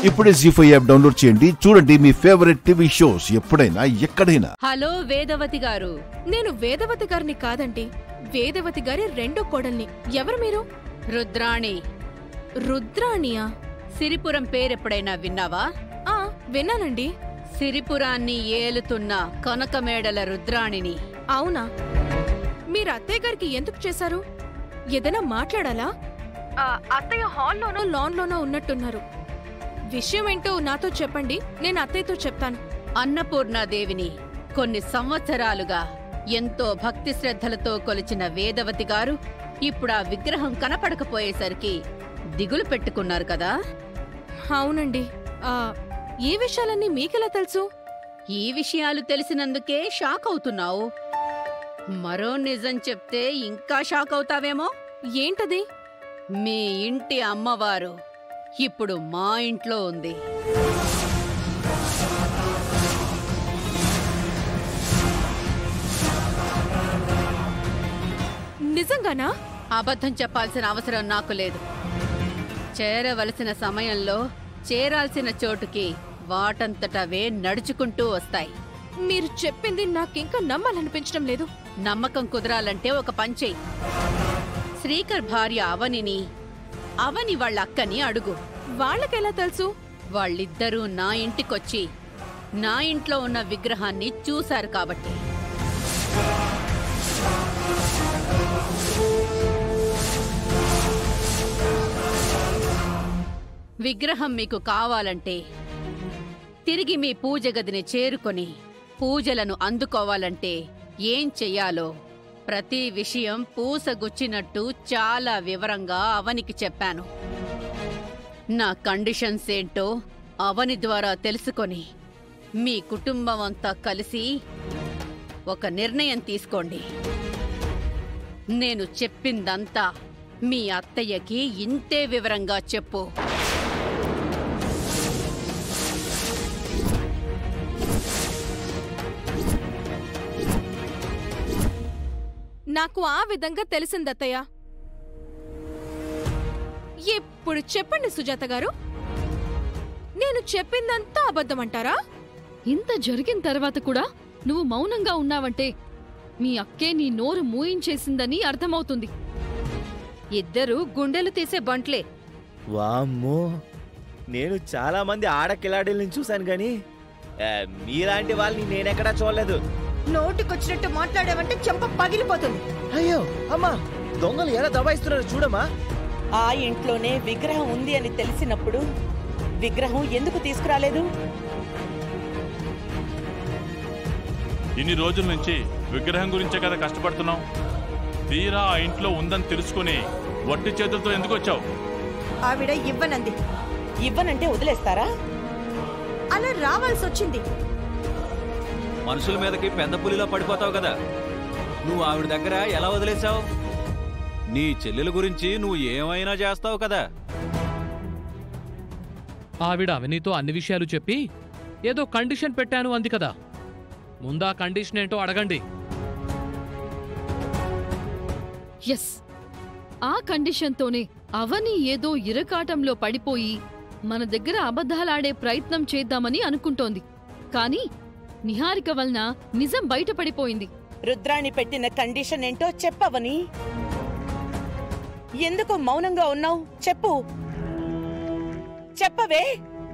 ఇప్పుడే G five app download చేయండి చూడండి మీ ఫేవరెట్ టీవీ షోస్ ఎప్పుడైనా ఎక్కడైనా హలో వేదవతి గారు నేను వేదవతి గారిని కాదండి వేదవతి గారి రెండో కోడల్ని ఎవరు మీరు రుద్రాణి రుద్రాణియా సిరిపురం పేరెప్పుడైనా విన్నావా ఆ విన్నానండి సిరిపురాన్ని ఏలుతున్న కనకమేడల రుద్రాణిని అవునా మీరు అత్తయ్య గారికి ఎందుకు చేశారు ఏదైనా మాట్లాడాలా ఆ, అత్తయ్య హాల్లోనో లాన్లోనో ఉన్నట్టున్నారు విషయం ఏంటో నాతో చెప్పండి నేను అత్తయ్యతో చెప్తాను అన్నపూర్ణాదేవిని కొన్ని సంవత్సరాలుగా ఎంతో భక్తి శ్రద్ధలతో కొలిచిన వేదవతి గారు ఇప్పుడు ఆ విగ్రహం కనపడకపోయేసరికి దిగులు పెట్టుకున్నారు కదా అవునండి ఆ ఈ విషయాలన్నీ మీకెలా తెలుసు ఈ విషయాలు తెలిసినందుకే షాక్ అవుతున్నావు మరో నిజం చెప్తే ఇంకా షాక్ అవుతావేమో ఏంటది మీ ఇంటి అమ్మవారు ఇప్పుడు మా ఇంట్లో ఉంది నిజంగానా అబద్ధం చెప్పాల్సిన అవసరం నాకు లేదు చేరవలసిన సమయంలో చేరాల్సిన చోటుకి వాటంతటవే నడుచుకుంటూ వస్తాయి మీరు చెప్పింది నాకింకా నమ్మాలనిపించడం లేదు నమ్మకం కుదరాలంటే ఒక పంచేయి శ్రీకర్ భార్య అవనిని అవని వాళ్ళ అక్కని అడుగు వాళ్ళకెలా తెలుసు వాళ్ళిద్దరూ నా ఇంటికొచ్చి నా ఇంట్లో ఉన్న విగ్రహాన్ని చూశారు కాబట్టి విగ్రహం మీకు కావాలంటే తిరిగి మీ పూజ గదిని చేరుకొని పూజలను అందుకోవాలంటే ఏం చెయ్యాలో ప్రతి విషయం పూసగుచ్చినట్టు చాలా వివరంగా అవనికి చెప్పాను నా కండిషన్స్ ఏంటో అవని ద్వారా తెలుసుకొని మీ కుటుంబం అంతా కలిసి ఒక నిర్ణయం తీసుకోండి నేను చెప్పిందంతా మీ అత్తయ్యకి ఇంతే వివరంగా చెప్పు నాకు ఆ విధంగా తెలిసిందత్తయ్య ఇప్పుడు చెప్పండి సుజాత గారు నేను చెప్పిందంతా అబద్ధమంటారా ఇంత జరిగిన తర్వాత కూడా నువ్వు మౌనంగా ఉన్నావంటే మీ అక్కే నీ నోరు మూయించేసిందని అర్థమవుతుంది ఇద్దరు గుండెలు తీసే బంట్లే వామ్మో నేను చాలా మంది ఆడ కిలాడీలను చూశాను గాని ఆ, మీలాంటి వాళ్ళని నేనెక్కడా చూడలేదు నోటికొచ్చినట్టు మాట్లాడావంటే చెంప పగిలిపోతుంది అయ్యో అమ్మా దొంగలు ఎలా దబాయిస్తున్నారో చూడమ్మా ఆ ఇంట్లోనే విగ్రహం ఉంది అని తెలిసినప్పుడు విగ్రహం ఎందుకు తీసుకురాలేదు ఇన్ని రోజుల నుంచి విగ్రహం గురించే కదా కష్టపడుతున్నాం తీరా ఆ ఇంట్లో ఉందని తెలుసుకుని వట్టి చేతులతో ఎందుకు వచ్చావు ఆవిడ ఇవ్వనంది ఇవ్వనంటే వదిలేస్తారా అలా రావాల్సి వచ్చింది మనుషుల మీదకి పెద్ద పులిలో పడిపోతావు కదా నువ్వు ఆవిడ దగ్గర ఎలా వదిలేశావు నీ చెల్లెల గురించి నువ్వు ఏమైనా చేస్తావు కదా ఆవిడ అవనీతో అన్ని విషయాలు చెప్పి ఏదో కండిషన్ పెట్టాను అంది కదా ముందా కండిషన్ ఏంటో అడగండి ఎస్ ఆ కండిషన్తోనే అవని ఏదో ఇరకాటంలో పడిపోయి మన దగ్గర అబద్ధాలాడే ప్రయత్నం చేద్దామని అనుకుంటోంది కానీ నిహారిక వలన నిజం బయటపడిపోయింది రుద్రాణి పెట్టిన కండిషన్ ఏంటో చెప్పవని ఎందుకు మౌనంగా ఉన్నావు చెప్పు చెప్పవే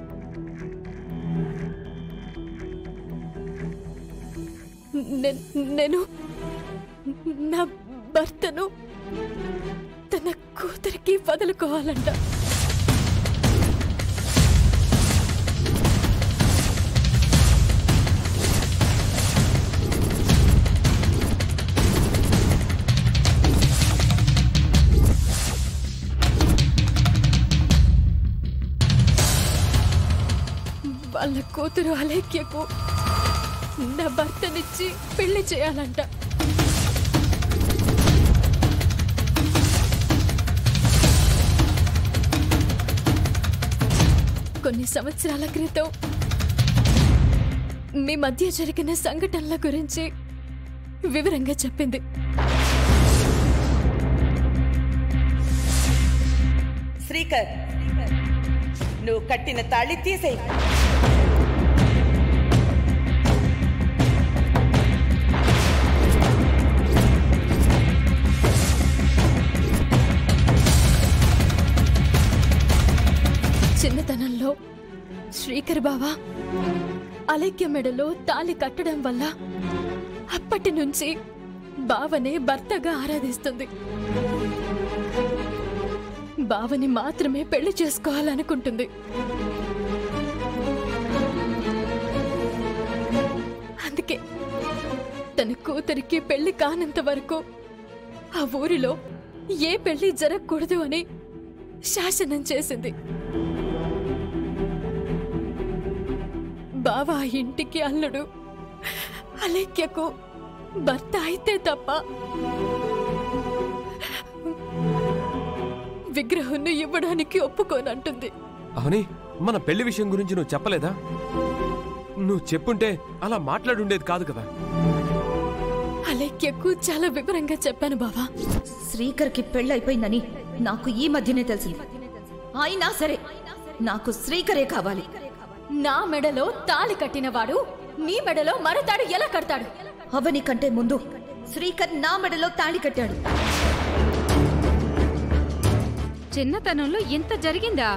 నే- నేను నా భర్తను తన కూతురికి వదులుకోవాలంట వాళ్ళ కూతురు అలేఖ్యకు నా భర్తనిచ్చి పెళ్లి చేయాలంట కొన్ని సంవత్సరాల క్రితం మీ మధ్య జరిగిన సంఘటనల గురించి వివరంగా చెప్పింది శ్రీకర్ నువ్వు కట్టిన తాళి తీసేయి చిన్నతనంలో శ్రీకర్ బావా అలైక్య మెడలో తాళి కట్టడం వల్ల అప్పటి నుంచి బావనే భర్తగా ఆరాధిస్తుంది బావని మాత్రమే పెళ్లి చేసుకోవాలనుకుంటుంది అందుకే తన కూతురికి పెళ్లి కానంత వరకు ఆ ఊరిలో ఏ పెళ్లి జరగకూడదు అని శాసనం చేసింది బావ ఆ ఇంటికి అల్లుడు అలేఖ్యకు భర్త అయితే తప్ప విగ్రహాన్ని ఇవ్వడానికి ఒప్పుకోనంటుంది అవని మన పెళ్లి విషయం గురించి నువ్వు చెప్పలేదా నువ్వు చెప్పుంటే అలా మాట్లాడుండేది కాదు కదా అలేఖ్యకు చాలా వివరంగా చెప్పాను బావా శ్రీకర్కి పెళ్ళైపోయిందని నాకు ఈ మధ్యనే తెలిసింది అయినా సరే నాకు శ్రీకరే కావాలి నా మెడలో తాళి కట్టినవాడు నీ మెడలో మరతాడు ఎలా కడతాడు అవని కంటే ముందు శ్రీకర్ నా మెడలో తాళి కట్టాడు చిన్నతనంలో ఇంత జరిగిందా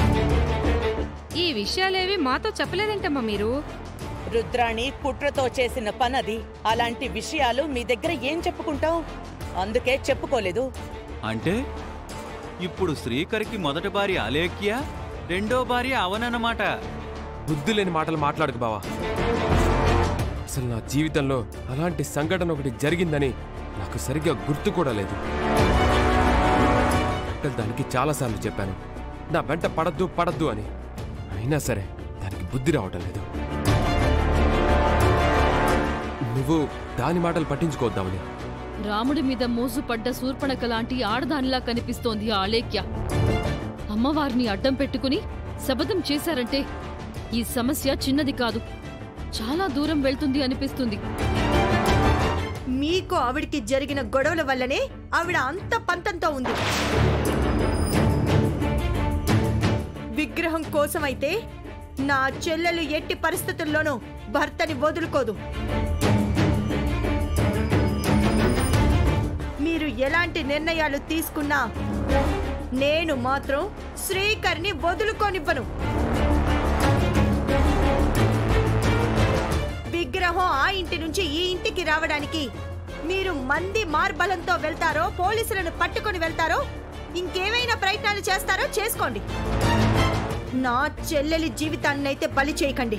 ఈ విషయాలేవి మాతో చెప్పలేదేంటమ్మా మీరు రుద్రాణి కుట్రతో చేసిన పనది అలాంటి విషయాలు మీ దగ్గర ఏం చెప్పుకుంటాం అందుకే చెప్పుకోలేదు అంటే ఇప్పుడు శ్రీకర్కి మొదటి భార్య అలేఖ్య రెండో భార్య అవనన్నమాట బుద్ధి లేని మాటలు మాట్లాడకు బావా అసలు నా జీవితంలో అలాంటి సంఘటన ఒకటి జరిగిందని నాకు సరిగ్గా గుర్తు కూడా లేదు డాక్టర్ దానికి చాలాసార్లు చెప్పాను నా వెంట పడద్దు పడద్దు అని అయినా సరే దానికి బుద్ధి రావటం లేదు నువ్వు దాని మాటలు పట్టించుకోవద్దామని రాముడి మీద మోజుపడ్డ శూర్పణక లాంటి ఆడదానిలా కనిపిస్తోంది ఆ అలేఖ్య అమ్మవారిని అడ్డం పెట్టుకుని శపథం చేశారంటే ఈ సమస్య చిన్నది కాదు చాలా దూరం వెళ్తుంది అనిపిస్తుంది మీకు ఆవిడికి జరిగిన గొడవల వల్లనే ఆవిడ అంత పంతంతో ఉంది విగ్రహం కోసమైతే నా చెల్లెలు ఎట్టి పరిస్థితుల్లోనూ భర్తని వదులుకోదు మీరు ఎలాంటి నిర్ణయాలు తీసుకున్నా నేను మాత్రం శ్రీకర్ని వదులుకోనివ్వను విగ్రహం ఆ ఇంటి నుంచి ఈ ఇంటికి రావడానికి మీరు మంది మార్బలంతో వెళ్తారో పోలీసులను పట్టుకొని వెళ్తారో ఇంకేమైనా ప్రయత్నాలు చేస్తారో చేసుకోండి నా చెల్లెలి జీవితాన్నైతే బలి చేయకండి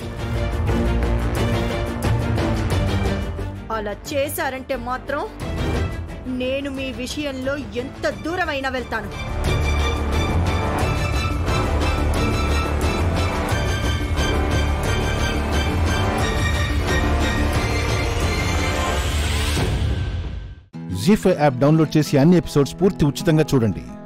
అలా చేశారంటే మాత్రం నేను మీ విషయంలో ఎంత దూరమైనా వెళ్తాను జీ ఫైవ్ యాప్ డౌన్లోడ్ చేసి అన్ని ఎపిసోడ్స్ పూర్తి ఉచితంగా చూడండి